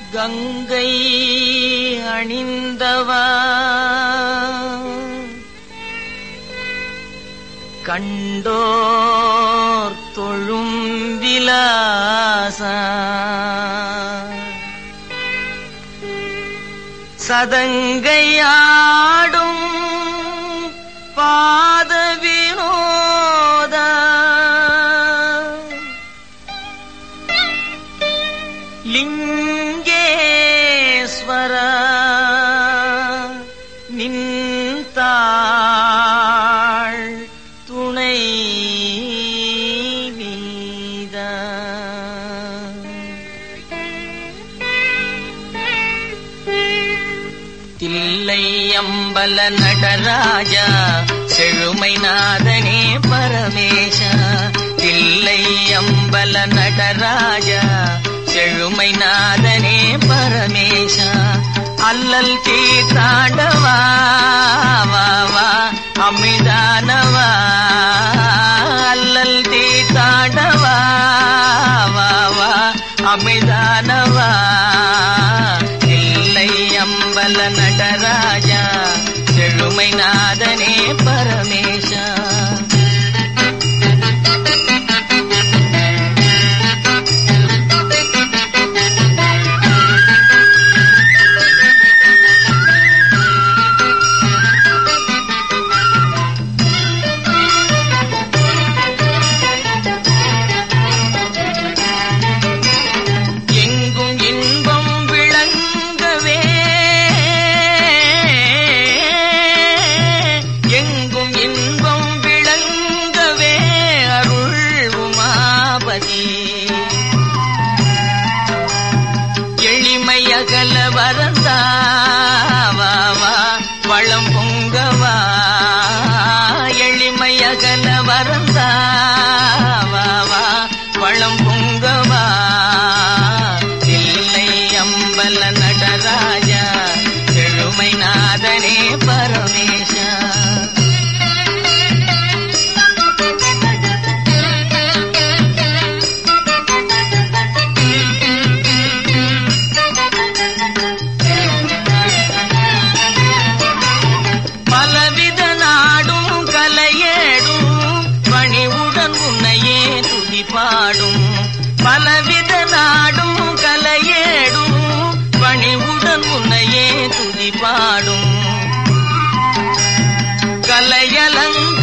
கங்கை அணிந்தவா கண்டோர் தொழும் விலாசா சதங்கையாடும் பாத வினோத லிங்கேஸ்வர நின்றாள் துணை நீத தில்லை அம்பல நடராஜா செழுமை நாதனே பரமேஷா தில்லை அம்பல நடராஜா செழுமை நாதனே பரமேஷா அல்லல் தீர்த்தாண்டவா வா வா அமிதானவா அல்லல் தீர்த்தாண்டவா வா வா அமிதானவா இல்லை அம்பல நடராஜா செழுமை நாதனே பரமேஷா எங்கும் இன்பம் விளங்கவே எங்கும் இன்பம் விளங்கவே அருள் உமாபதி எளிமையகல வரந்தாவா வளம் பொங்கவா எளிமையகல வரந்தாவா வளம் பொங்கவா இல்லை அம்பல நடராஜா செழுமை நாதனே பரமேஷா பலவித நாடும் கலையேடும் பணிவுடன் உன்னையே துதி பாடும் பலவித நாடும் கலையேடும் பணிவுடன் உன்னையே துதி பாடும் கலையலங்க